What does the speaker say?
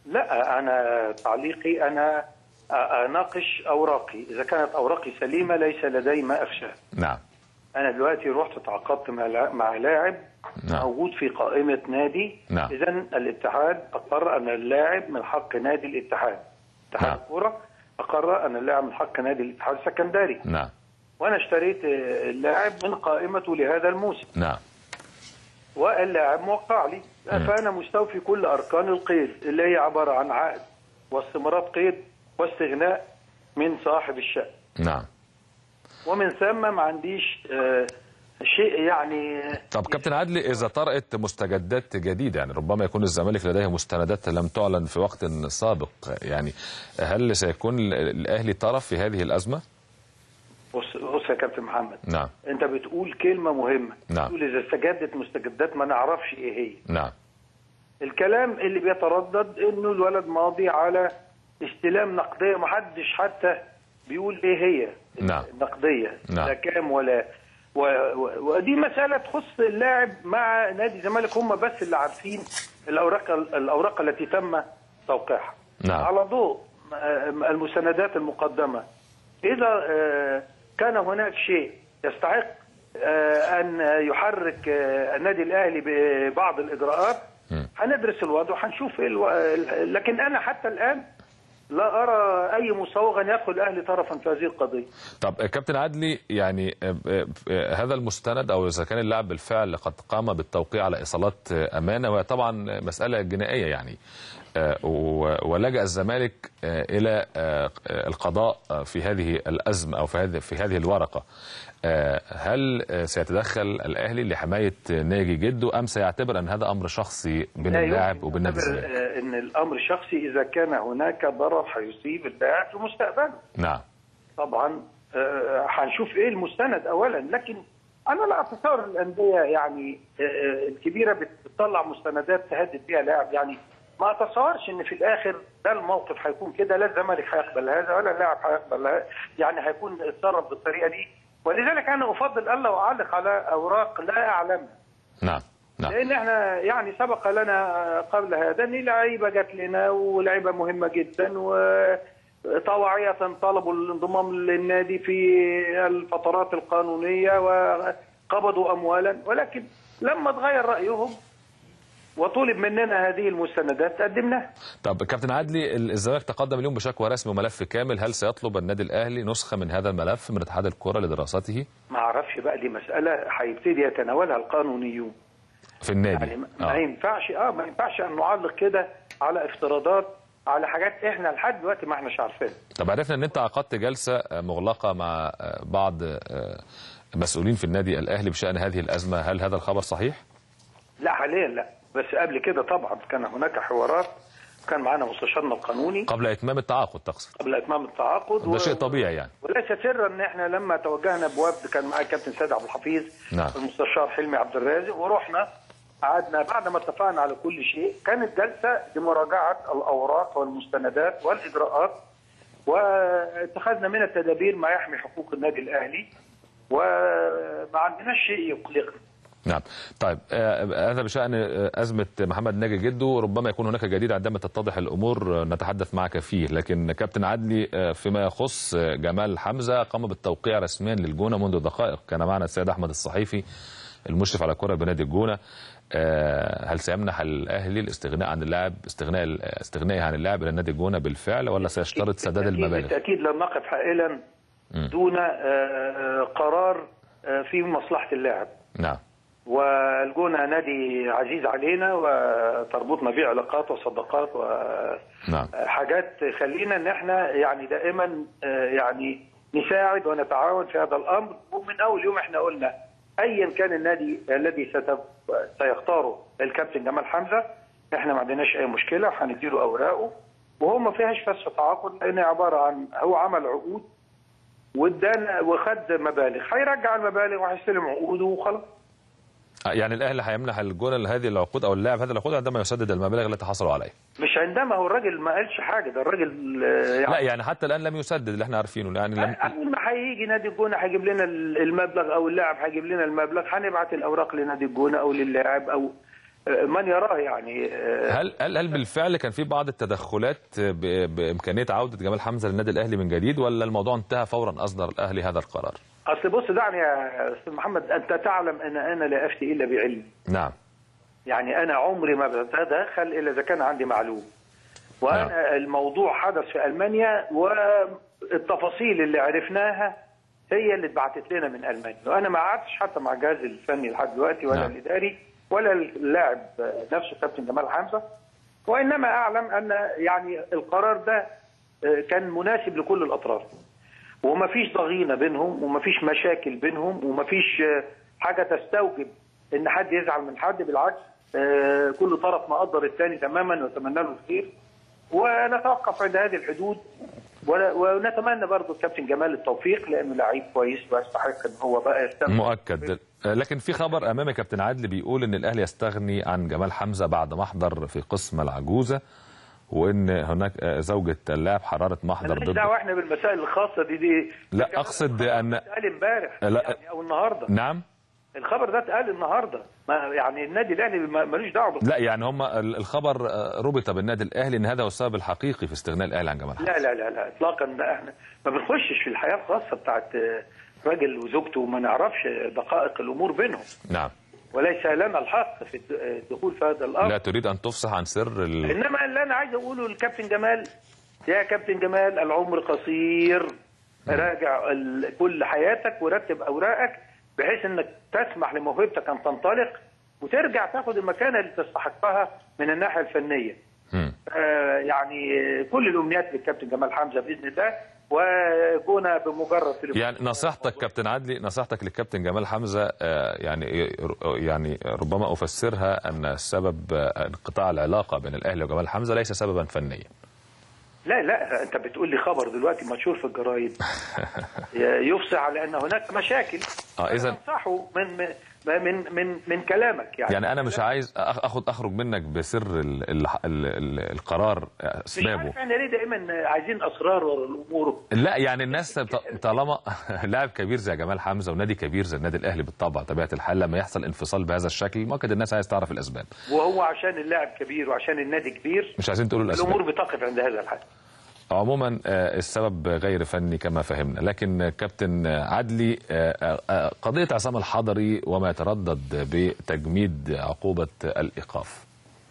لا انا تعليقي انا أ- اناقش اوراقي اذا كانت اوراقي سليمه ليس لدي ما اخشاه نعم انا دلوقتي رحت تعاقدت مع لا- مع لاعب نعم. موجود في قائمه نادي نعم. اذا الاتحاد اقر ان اللاعب من حق نادي الاتحاد اتحاد نعم. الكوره اقر ان اللاعب من حق نادي الاتحاد السكندري نعم وانا اشتريت آه، اللاعب من قائمته لهذا الموسم نعم واللاعب موقع لي فانا مستوفي كل اركان القيد اللي هي عباره عن عقد واستمرار قيد واستغناء من صاحب الشأن نعم ومن ثم ما عنديش آه، شيء يعني طب كابتن عدلي اذا طرأت مستجدات جديده يعني ربما يكون الزمالك لديه مستندات لم تعلن في وقت سابق يعني هل سيكون الاهلي طرف في هذه الازمه؟ بص بص يا كابتن محمد نعم انت بتقول كلمه مهمه نعم. بتقول اذا استجدت مستجدات ما نعرفش ايه هي نعم الكلام اللي بيتردد انه الولد ماضي على استلام نقديه ما حدش حتى بيقول ايه هي نعم. النقديه نعم. لا كام ولا و... و... ودي مساله تخص اللاعب مع نادي الزمالك هم بس اللي عارفين الاوراق الاوراق التي تم توقيعها نعم. على ضوء آه، المستندات المقدمه اذا آه، كان هناك شيء يستحق آه، ان يحرك آه، النادي الاهلي ببعض الاجراءات مم. هندرس الوضع وهنشوف ايه الو... لكن انا حتى الان لا ارى اي مسوغ ان يدخل الاهلي طرفا في هذه القضيه طب كابتن عدلي يعني آه، آه، هذا المستند او اذا كان اللاعب بالفعل قد قام بالتوقيع على ايصالات آه، امانه وهي طبعا مساله جنائيه يعني آه، و- ولجأ الزمالك آه، الى آه، القضاء آه، في هذه الازمه او في هذه في هذه الورقه آه، هل آه، سيتدخل الاهلي لحمايه ناجي جده ام سيعتبر ان هذا امر شخصي بين لا اللاعب يمكن وبين نادي نعتبر، الزمالك؟ آه، ان الامر شخصي اذا كان هناك ضرر هيصيب اللاعب في مستقبله نعم طبعا آه، هنشوف ايه المستند اولا لكن انا لا اتصور الانديه يعني آه، آه، الكبيره بتطلع مستندات تهدد بيها لاعب يعني ما اتصورش ان في الاخر ده الموقف هيكون كده لا الزمالك هيقبل هذا ولا اللاعب هيقبل هذا يعني هيكون اتصرف بالطريقه دي ولذلك انا افضل الا اعلق على اوراق لا اعلمها نعم نعم لان احنا يعني سبق لنا قبل هذا ان لعيبه جت لنا ولعيبه مهمه جدا وطوعيه طلبوا الانضمام للنادي في الفترات القانونيه وقبضوا اموالا ولكن لما تغير رايهم وطلب مننا هذه المستندات قدمناها طب كابتن عدلي الزمالك تقدم اليوم بشكوى رسمي وملف كامل هل سيطلب النادي الاهلي نسخه من هذا الملف من اتحاد الكره لدراسته ما اعرفش بقى دي مساله هيبتدي يتناولها القانونيون في النادي يعني ما آه. ينفعش اه ما ينفعش ان نعلق كده على افتراضات على حاجات احنا لحد دلوقتي ما احناش عارفينها طب عرفنا ان انت عقدت جلسه آه، مغلقه مع آه، بعض آه، مسؤولين في النادي الاهلي بشان هذه الازمه هل هذا الخبر صحيح لا حاليا لا بس قبل كده طبعا كان هناك حوارات كان معانا مستشارنا القانوني قبل اتمام التعاقد تقصد قبل اتمام التعاقد ده شيء طبيعي يعني وليس سرا ان احنا لما توجهنا بوفد كان معايا الكابتن سيد عبد الحفيظ نعم. والمستشار حلمي عبد الرازق ورحنا قعدنا بعد ما اتفقنا على كل شيء كانت جلسه لمراجعه الاوراق والمستندات والاجراءات واتخذنا من التدابير ما يحمي حقوق النادي الاهلي وما عندناش شيء يقلقنا نعم طيب آه، هذا بشان آه، ازمه محمد ناجي جده ربما يكون هناك جديد عندما تتضح الامور آه، نتحدث معك فيه لكن كابتن عدلي آه، فيما يخص آه، جمال حمزه قام بالتوقيع رسميا للجونه منذ دقائق كان معنا السيد احمد الصحيفي المشرف على الكره بنادي الجونه آه، هل سيمنح الاهلي الاستغناء عن اللاعب استغناء استغنائه عن اللاعب الى نادي الجونه بالفعل ولا سيشترط سداد بالتأكيد- المبالغ بالتاكيد لن نقف حائلا دون آه، آه، قرار آه، في مصلحه اللاعب نعم والجونه نادي عزيز علينا وتربطنا به علاقات وصداقات نعم وحاجات تخلينا ان احنا يعني دائما آه، يعني نساعد ونتعاون في هذا الامر ومن اول يوم احنا قلنا ايا كان النادي الذي ست- سيختاره الكابتن جمال حمزه احنا ما عندناش اي مشكله هنديله اوراقه وهو ما فيهاش فسخ تعاقد لان عباره عن هو عمل عقود وادانا وخد مبالغ هيرجع المبالغ وهيستلم عقوده وخلاص آه، يعني الاهلي هيمنح الجونه هذه العقود او اللاعب هذه العقود عندما يسدد المبالغ التي حصلوا عليها مش عندما هو الراجل ما قالش حاجه ده الراجل آه، لا يعني يعني حتى الان لم يسدد اللي احنا عارفينه يعني لم اول ما هيجي نادي الجونه هيجيب لنا المبلغ او اللاعب هيجيب لنا المبلغ هنبعت الاوراق لنادي الجونه او للاعب او آه، من يراه يعني آه، هل هل هل بالفعل كان في بعض التدخلات ب- بامكانيه عوده جمال حمزه للنادي الاهلي من جديد ولا الموضوع انتهى فورا اصدر الاهلي هذا القرار؟ اصل بص دعني يا استاذ محمد انت تعلم ان انا لا افتي الا بعلمي نعم يعني انا عمري ما بتدخل الا اذا كان عندي معلوم وانا نعم. الموضوع حدث في المانيا والتفاصيل اللي عرفناها هي اللي اتبعتت لنا من المانيا وانا ما قعدتش حتى مع الجهاز الفني لحد دلوقتي ولا نعم. الاداري ولا اللاعب نفسه كابتن جمال حمزه وانما اعلم ان يعني القرار ده كان مناسب لكل الاطراف ومفيش ضغينه بينهم ومفيش مشاكل بينهم ومفيش آه، حاجه تستوجب ان حد يزعل من حد بالعكس آه، كل طرف مقدر الثاني تماما واتمنى له الخير ونتوقف عند هذه الحدود ولا- ونتمنى برضه الكابتن جمال التوفيق لانه لعيب كويس ويستحق ان هو بقى يستمر مؤكد لكن في خبر امامي كابتن عادل بيقول ان الاهلي يستغني عن جمال حمزه بعد محضر في قسم العجوزه وان هناك زوجة اللاعب حراره محضر مالناش ضد دعوه احنا بالمسائل الخاصه دي دي لا، ده كمان أقصد الخبر أن- ده اتقال امبارح لا. يعني او النهارده نعم الخبر ده اتقال النهارده ما يعني النادي الاهلي ما- ملوش دعوه بال- لا يعني هم الخبر ربط بالنادي الاهلي ان هذا هو السبب الحقيقي في استغناء الاهلي عن جمال حمزه لا لا لا لا اطلاقا لا احنا ما بنخشش في الحياه الخاصه بتاعت آه، راجل وزوجته وما نعرفش دقائق الامور بينهم نعم وليس لنا الحق في الد- الدخول في هذا الامر لا تريد ان تفصح عن سر ال... انما اللي انا عايز اقوله للكابتن جمال يا كابتن جمال العمر قصير راجع ال- كل حياتك ورتب اوراقك بحيث انك تسمح لموهبتك ان تنطلق وترجع تاخد المكانه اللي تستحقها من الناحيه الفنيه. مم. آه، يعني كل الامنيات للكابتن جمال حمزه باذن الله وجونا بمجرد تليفون يعني نصيحتك كابتن عدلي نصيحتك للكابتن جمال حمزه آه، يعني يعني ربما افسرها ان السبب آه، انقطاع العلاقه بين الاهلي وجمال حمزه ليس سببا فنيا لا لا انت بتقول لي خبر دلوقتي منشور في الجرايد يفصح على ان هناك مشاكل اه اذا انصحه من من من من, من كلامك يعني يعني انا مش عايز أخ- اخد اخرج منك بسر ال ال ال ال القرار مش اسبابه عارف احنا ليه دايما عايزين اسرار ورا الامور لا يعني الناس ط- طالما لاعب كبير زي جمال حمزه ونادي كبير زي النادي الاهلي بالطبع طبيعه الحال لما يحصل انفصال بهذا الشكل مؤكد الناس عايز تعرف الاسباب وهو عشان اللاعب كبير وعشان النادي كبير مش عايزين تقولوا الاسباب الامور بتقف عند هذا الحد عموما آه، السبب غير فني كما فهمنا لكن آه، كابتن آه، عدلي آه، آه، قضيه عصام الحضري وما يتردد بتجميد عقوبه الايقاف